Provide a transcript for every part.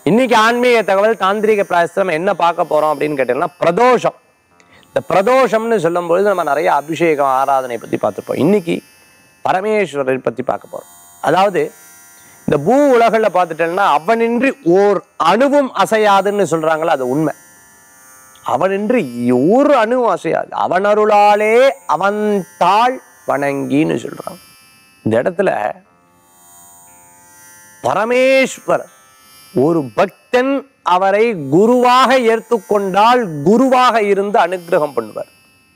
இன்னைக்கு ஆன்மீக தகவல் தாந்திரிக பிராயசம் என்ன பார்க்க போறோம் அப்படின்னு கேட்டீங்கன்னா பிரதோஷம் இந்த பிரதோஷம்னு சொல்லும்பொழுது நம்ம நிறைய அபிஷேகம் ஆராதனை பத்தி பார்த்துருப்போம் இன்னைக்கு பரமேஸ்வரர் பத்தி பார்க்க போறோம் அதாவது இந்த பூ உலகில் பார்த்துட்டேன்னா அவனின்றி ஓர் அணுவும் அசையாதுன்னு சொல்றாங்களா அது உண்மை அவனின்றி ஒரு அணுவும் அசையாது அவன் அருளாலே அவன் தாள் வணங்கின்னு சொல்றாங்க இந்த இடத்துல பரமேஸ்வரர் ஒரு பக்தன் அவரை குருவாக ஏற்றுக்கொண்டால் குருவாக இருந்து அனுக்கிரகம் பண்ணுவார்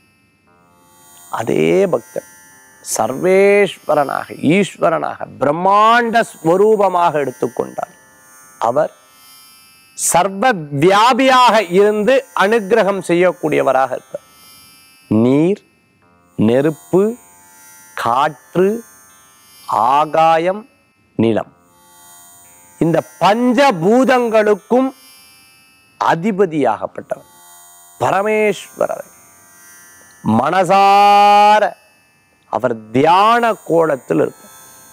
அதே பக்தன் சர்வேஸ்வரனாக ஈஸ்வரனாக பிரம்மாண்ட ஸ்வரூபமாக எடுத்துக்கொண்டார் அவர் சர்வ வியாபியாக இருந்து அனுக்கிரகம் செய்யக்கூடியவராக இருப்பார் நீர் நெருப்பு காற்று ஆகாயம் நிலம் இந்த பஞ்சபூதங்களுக்கும் அதிபதியாகப்பட்டவர் பரமேஸ்வரரை மனசார அவர் தியான கோலத்தில் இருப்பார்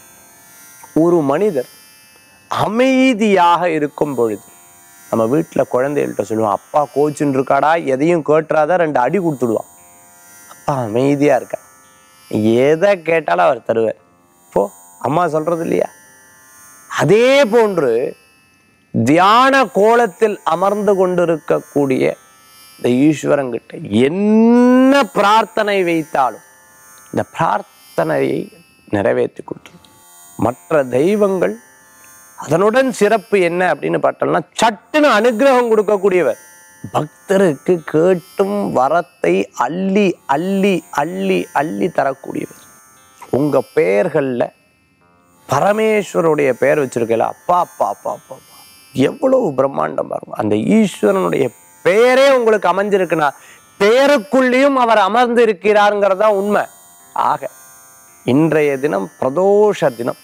ஒரு மனிதர் அமைதியாக இருக்கும் பொழுது நம்ம வீட்டில் குழந்தைகள்கிட்ட சொல்லுவோம் அப்பா கோச்சுன்னு இருக்காடா எதையும் கேட்டுறாத ரெண்டு அடி கொடுத்துடுவான் அப்பா அமைதியாக இருக்கா எதை கேட்டாலும் அவர் தருவார் போ அம்மா சொல்றது இல்லையா அதே போன்று தியான கோலத்தில் அமர்ந்து கொண்டிருக்கக்கூடிய இந்த ஈஸ்வரங்கிட்ட என்ன பிரார்த்தனை வைத்தாலும் இந்த பிரார்த்தனையை நிறைவேற்றி கொடுத்துரும் மற்ற தெய்வங்கள் அதனுடன் சிறப்பு என்ன அப்படின்னு பார்த்தோம்னா சட்டுன்னு அனுகிரகம் கொடுக்கக்கூடியவர் பக்தருக்கு கேட்டும் வரத்தை அள்ளி அள்ளி அள்ளி அள்ளி தரக்கூடியவர் உங்க பெயர்கள்ல பரமேஸ்வருடைய பெயர் வச்சிருக்கல அப்பா அப்பா அப்பா அப்பா அப்பா எவ்வளவு பிரம்மாண்டம் பாருங்க அந்த ஈஸ்வரனுடைய பெயரே உங்களுக்கு அமைஞ்சிருக்குன்னா பெயருக்குள்ளேயும் அவர் அமர்ந்து இருக்கிறாருங்கிறதா உண்மை ஆக இன்றைய தினம் பிரதோஷ தினம்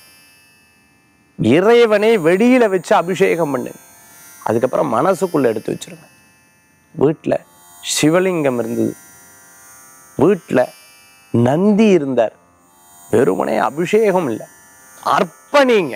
இறைவனை வெளியில வச்சு அபிஷேகம் பண்ணுங்க அதுக்கப்புறம் மனசுக்குள்ள எடுத்து வச்சிருங்க வீட்டில் சிவலிங்கம் இருந்தது வீட்டில் நந்தி இருந்தார் வெறுமனே அபிஷேகம் இல்லை அர்ப்பணிங்க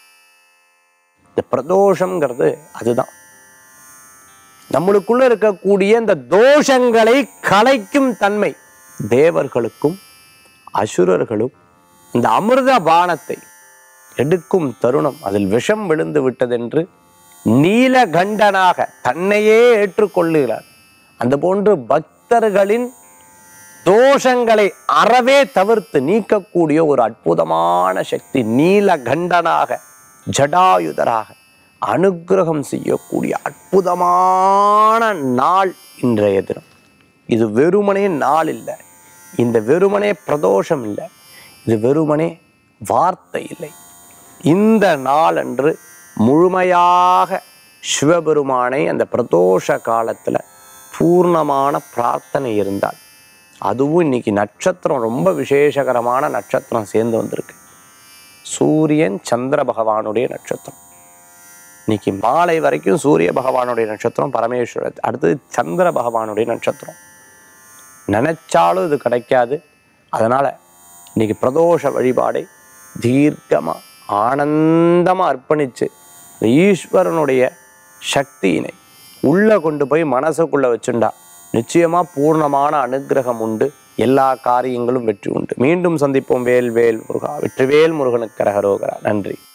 இந்த பிரதோஷம்ங்கிறது அதுதான் நம்மளுக்குள்ள இருக்கக்கூடிய இந்த தோஷங்களை கலைக்கும் தன்மை தேவர்களுக்கும் அசுரர்களும் இந்த அமிர்த பானத்தை எடுக்கும் தருணம் அதில் விஷம் விழுந்து விட்டதென்று நீலகண்டனாக தன்னையே ஏற்றுக்கொள்ளுகிறார் அந்த போன்று பக்தர்களின் தோஷங்களை அறவே தவிர்த்து நீக்கக்கூடிய ஒரு அற்புதமான சக்தி நீலகண்டனாக ஜடாயுதராக அனுக்கிரகம் செய்யக்கூடிய அற்புதமான நாள் இன்றைய தினம் இது வெறுமனே நாள் இல்லை இந்த வெறுமனே பிரதோஷம் இல்லை இது வெறுமனே வார்த்தை இல்லை இந்த நாளன்று முழுமையாக சிவபெருமானை அந்த பிரதோஷ காலத்தில் பூர்ணமான பிரார்த்தனை இருந்தால் அதுவும் இன்னைக்கு நட்சத்திரம் ரொம்ப விசேஷகரமான நட்சத்திரம் சேர்ந்து வந்திருக்கு சூரியன் சந்திர பகவானுடைய நட்சத்திரம் இன்னைக்கு மாலை வரைக்கும் சூரிய பகவானுடைய நட்சத்திரம் பரமேஸ்வரர் அடுத்தது சந்திர பகவானுடைய நட்சத்திரம் நினைச்சாலும் இது கிடைக்காது அதனால இன்னைக்கு பிரதோஷ வழிபாடை தீர்க்கமா ஆனந்தமா அர்ப்பணிச்சு இந்த ஈஸ்வரனுடைய சக்தியினை உள்ள கொண்டு போய் மனசுக்குள்ள வச்சுண்டா நிச்சயமா பூர்ணமான அனுக்கிரகம் உண்டு எல்லா காரியங்களும் வெற்றி உண்டு மீண்டும் சந்திப்போம் வேல் வேல் முருகா வெற்றிவேல் முருகனுக்கு கரகரோகரா நன்றி